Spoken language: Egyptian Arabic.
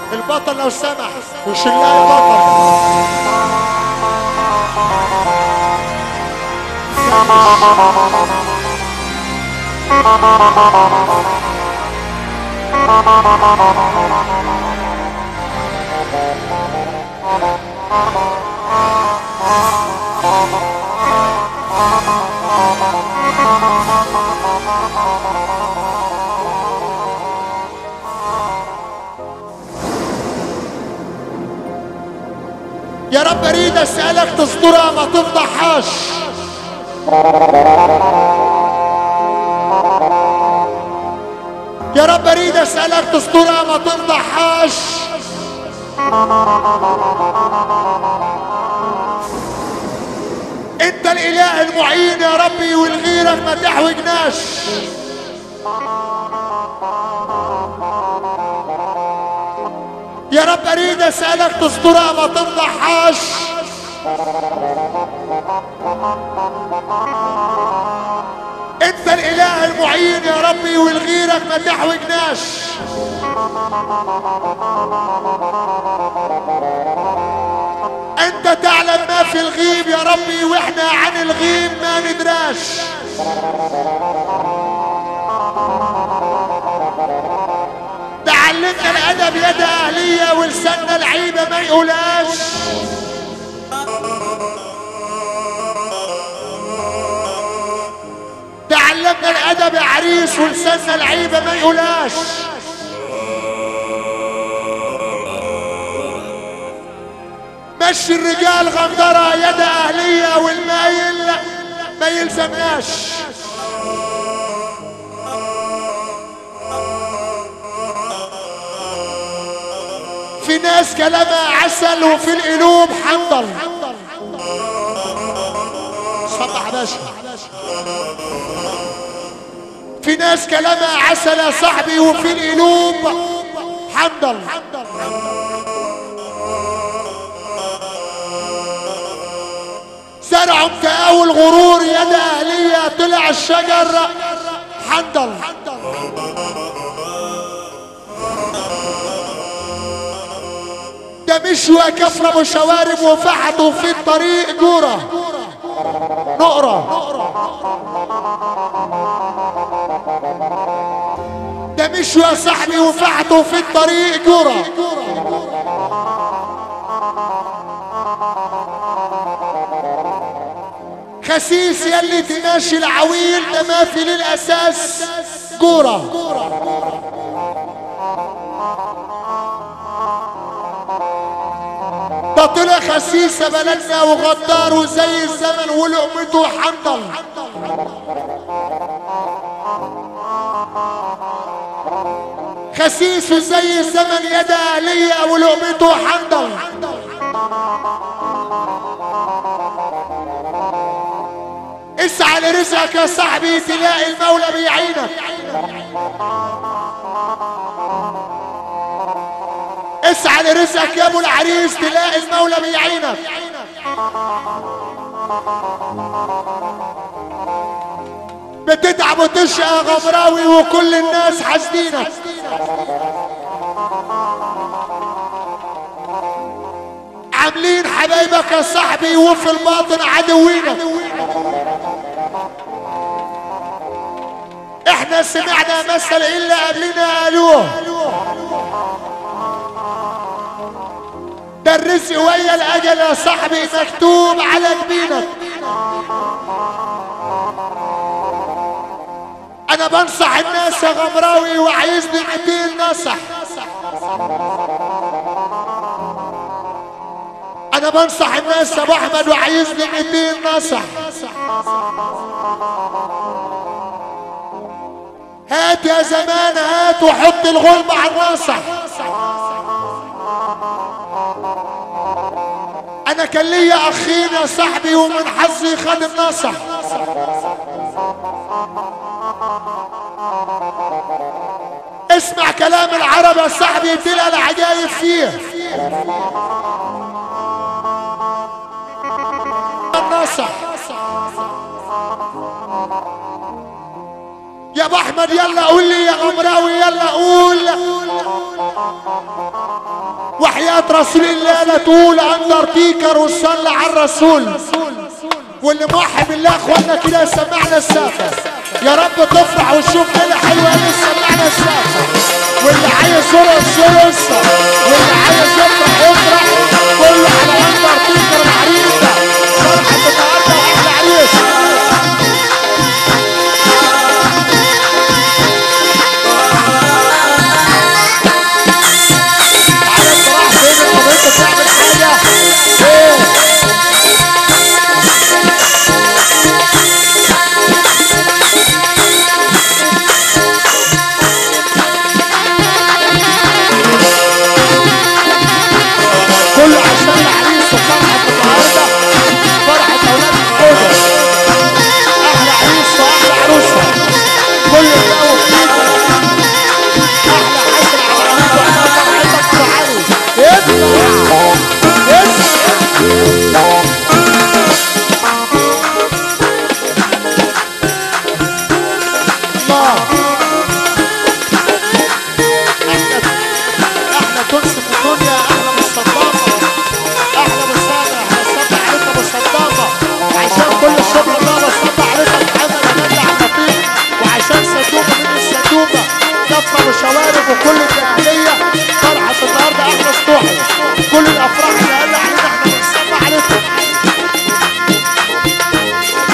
البطل لو سمح وشلاي بطل يا رب اريد اسالك تصدرها ما تفضحهاش يا رب اريد اسالك تصدرها ما تفضحهاش انت الاله المعين يا ربي والغيرك ما تحوجناش يا رب اريد اسالك تصدرها ما تفضحهاش انت الاله المعين يا ربي والغيرك ما تحوجناش انت تعلم ما في الغيب يا ربي واحنا عن الغيب ما ندراش تعلمنا الادب يد اهليه ولساننا العيبه ما يقولاش تعلمنا الادب يا عريس ولساننا العيبه ما يقولاش مشي الرجال غندرة يد أهلية والمايل ما يلزمناش في ناس كلامها عسل وفي القلوب حنظل صبح يا باشا في ناس كلامها عسل يا صاحبي وفي القلوب حنظل زرعوا كأول غرور يد أهلية طلع الشجر حنظل ده مشوا كفرة وشوارب وفحطوا في الطريق جورة نقرة ده مشوا يا صاحبي وفحطوا في الطريق جورة خسيس يلي تماشي العويل ده ما في للاساس كوره ده طلع خسيس بلدنا وغدار وزي الزمن ولقمته حنطل خسيس وزي الزمن يد اهليه ولقمته حنطل اسعى لرزقك يا صاحبي تلاقي المولى بيعينك اسعى لرزقك يا ابو العريس تلاقي المولى بيعينك بتتعب وتشقى غمراوي وكل الناس حاسدينك عاملين حبايبك يا صاحبي وفي الباطن عدوينك احنا سمعنا مثل الا قبلنا قالوه ده الرزق ويا الاجل يا صاحبي مكتوب على جبينك انا بنصح الناس يا غمراوي وعايزني 200 نصح انا بنصح الناس يا ابو احمد وعايزني 200 نصح هات يا زمان هات وحط الغلب على النصح انا كان ليا اخين يا صاحبي ومن حظي خد النصح اسمع كلام العرب يا صاحبي تلقى العجايب فيه النصح يا ابو احمد يلا قول لي يا غمراوي يلا قول حياة رسول الله لا تقول اندرتيكر وصلي على الرسول واللي موحد بالله اخوانا كده سمعنا السافة يا رب تفرح وتشوف ليلة حلوة اللي سمعنا السافة واللي عايز يرقص يرقص واللي عايز يفرح